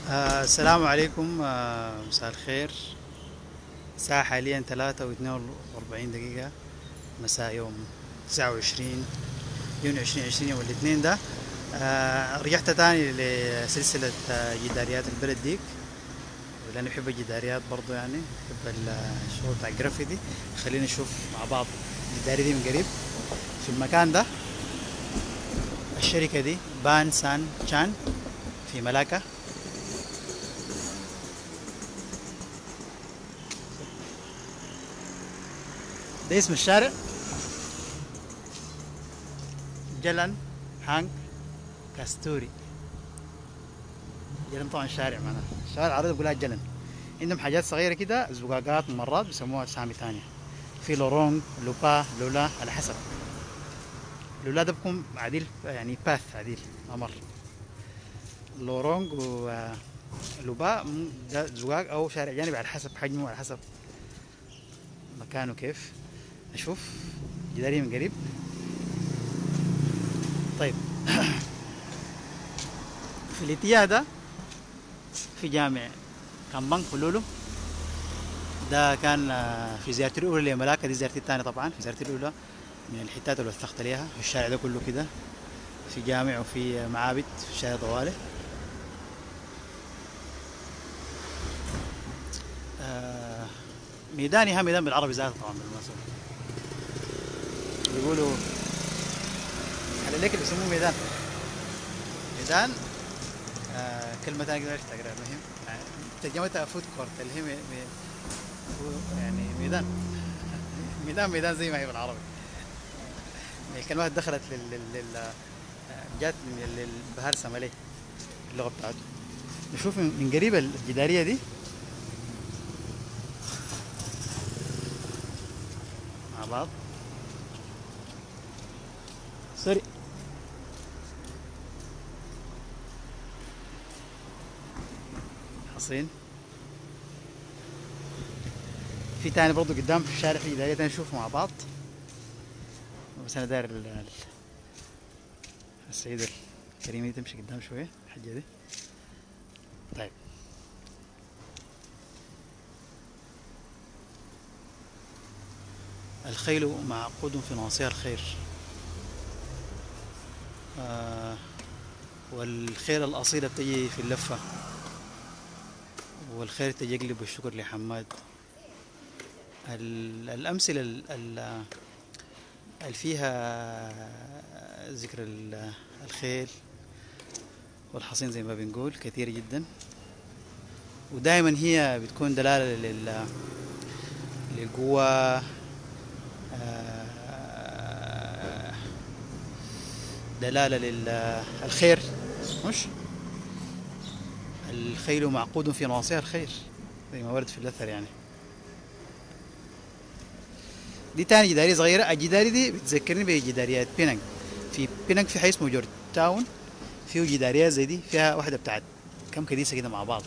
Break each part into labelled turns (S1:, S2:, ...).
S1: آه السلام عليكم آه مساء الخير الساعة حاليا ثلاثة واثنين وأربعين دقيقة مساء يوم تسعة وعشرين يونيو عشرين عشرين يوم الاثنين ده آه رجعت تاني لسلسلة آه جداريات البلد ديك لأني بحب الجداريات برضو يعني بحب الشغل بتاع الجرافيتي خلينا نشوف مع بعض الجداري دي من قريب في المكان ده الشركة دي بان سان تشان في ملاكا ده اسم الشارع جلن هانك كاستوري جلن طبعا شارع معناها الشوارع العربية بيقولها جلن عندهم حاجات صغيرة كده زقاقات مرات بيسموها أسامي تانية في لورونج لوبا لولا على حسب لولا ده بكون عديل يعني باث عديل أمر لورونج ولوبا ده زقاق أو شارع جانبي على حسب حجمه على حسب مكانه كيف اشوف جداري من قريب طيب في الاتجاه ده في جامع كامبانج فلولو ده كان آه، في زيارتي الاولى لملاكا دي زيارتي الثانيه طبعا في زيارتي الاولى من الحتات اللي وثقت ليها في الشارع ده كله كده في جامع وفي معابد في شارع طوالي آه، ميداني ها ميدان بالعربي ذاته طبعا بالمناسبة بيقولوا على ليك اللي بيسموه ميدان ميدان آه كلمة ثانية كده عرفت اقرا المهم يعني ترجمتها فود كورت اللي هي مي مي هو يعني ميدان ميدان ميدان زي ما هي بالعربي الكلمات دخلت لل, لل... لل... آه، جات من البهار سمالي اللغة بتاعته نشوف من من قريب الجدارية دي مع بعض سوري حصين في تاني برضو قدام في الشارع في دايرة تاني نشوفه مع بعض بس انا داير ال- ال- السيدة الكريمة دي تمشي قدام شوية الحاجة دي طيب الخيل معقود في نواصيها الخير آه والخير الأصيلة بتجي في اللفة والخير تجلب الشكر لحماد ال- الأمثلة ال- ال- اللي فيها ذكر ال- الخيل والحصين زي ما بنقول كثير جدا ودائما هي بتكون دلالة لل للقوة آه، دلالة للخير مش الخيل معقود في نواصيها الخير زي ما ورد في الأثر يعني دي تاني جدارية صغيرة الجداري دي بتذكرني بجداريات بينانج في بينانج في حي اسمه جورج تاون فيه جداريات زي دي فيها واحدة بتاعت كم كنيسة كده مع بعض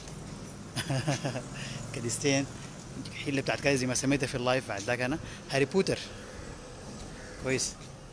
S1: كنيستين حلة بتاعت كده زي ما سميتها في اللايف بعد ذاك انا هاري بوتر كويس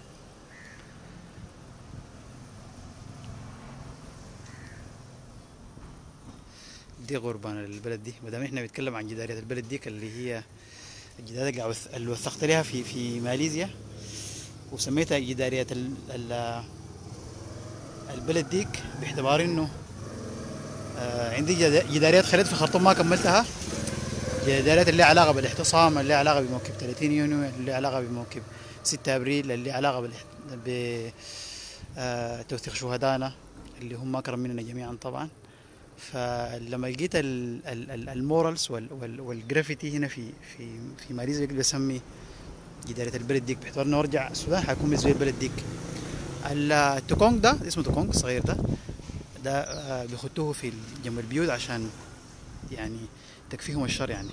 S1: دي غربان البلد دي ما دام احنا بنتكلم عن جداريات البلد ديك اللي هي الجدارية اللي وث- اللي وثقت لها في في ماليزيا وسميتها جدارية ال ال البلد ديك باعتبار انه آه عندي جدا- جداريات خليت في الخرطوم ما كملتها جداريات اللي لها علاقه بالاعتصام اللي لها علاقه بموكب 30 يونيو اللي لها علاقه بموكب 6 ابريل اللي لها علاقه بالاح- ب آه، توثيق شهدائنا اللي هم اكرم مننا جميعا طبعا فلما لقيت ال- ال- ال- المورالز وال- وال- والجرافيتي هنا في في في ماليزيا قلت بسمي جدارية البلد ديك باعتبار انه ارجع السودان حيكون بالنسبه لي البلد ديك التوكونج ده اسمه توكونج الصغير ده ده آه، بيخطوه في جنب البيوت عشان يعني تكفيهم الشر يعني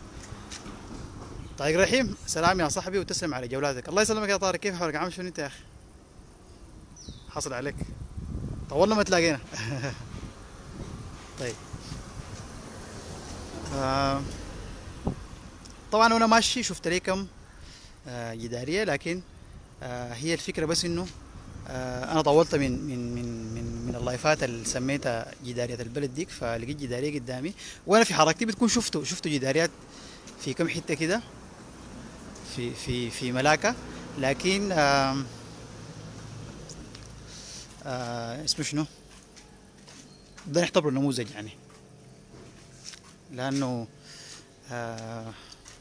S1: طارق رحيم سلام يا صاحبي وتسلم على جولاتك الله يسلمك يا طارق كيف حالك عامل شنو انت يا اخي حصل عليك طولنا ما تلاقينا طيب آه طبعا وانا ماشي شفت لي كم آه جداريه لكن آه هي الفكره بس انه آه انا طولت من من من من من اللايفات اللي سميتها جدارية البلد ديك فلقيت جدارية قدامي وانا في حركتي بتكون شفته شفته جداريات في كم حتة كده في في في ملاكة لكن آم آه اسمه شنو؟ ده نعتبره نموذج يعني لانه آه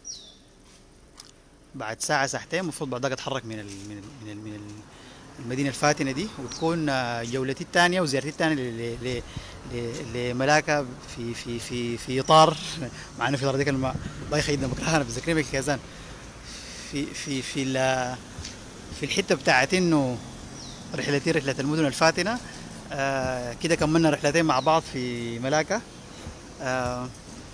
S1: بعد ساعة ساعتين المفروض بعد ذاك اتحرك من ال من ال من, ال من ال المدينة الفاتنة دي وتكون آه، جولتي الثانية وزيارتي الثانية ل- ل- ل- لملاكة في في في في إطار مع إنه في إطار ديك الم- الله يخيدنا بكره أنا بذكرني بكازان في في في ال- في الحتة بتاعت إنه رحلتي رحلة المدن الفاتنة آه كده كملنا رحلتين مع بعض في ملاكة آه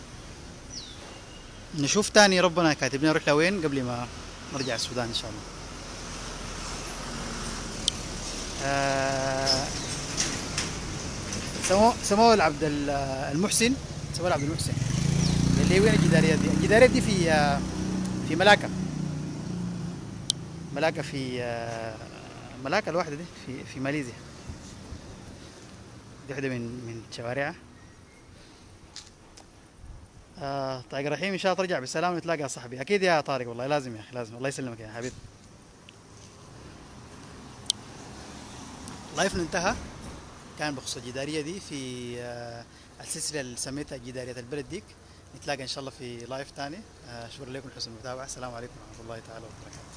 S1: نشوف تاني ربنا كاتب لنا رحلة وين قبل ما نرجع السودان إن شاء الله آه سمو سمو العبد ال- المحسن سمو العبد المحسن اللي هي وين الجداريات دي الجداريات دي في آه في ملاكة ملاكة في آه ملاكة الواحدة دي في في ماليزيا دي واحدة من من شوارعها آه طارق رحيم ان شاء الله ترجع بالسلامه ونتلاقى يا صاحبي اكيد يا طارق والله لازم يا اخي لازم الله يسلمك يا حبيبي لايفنا انتهى كان بخصوص الجداريه دي في آه السلسله اللي سميتها جداريه البلد ديك نتلاقى ان شاء الله في لايف تاني آه شكرا لكم حسن المتابعه السلام عليكم ورحمه الله تعالى وبركاته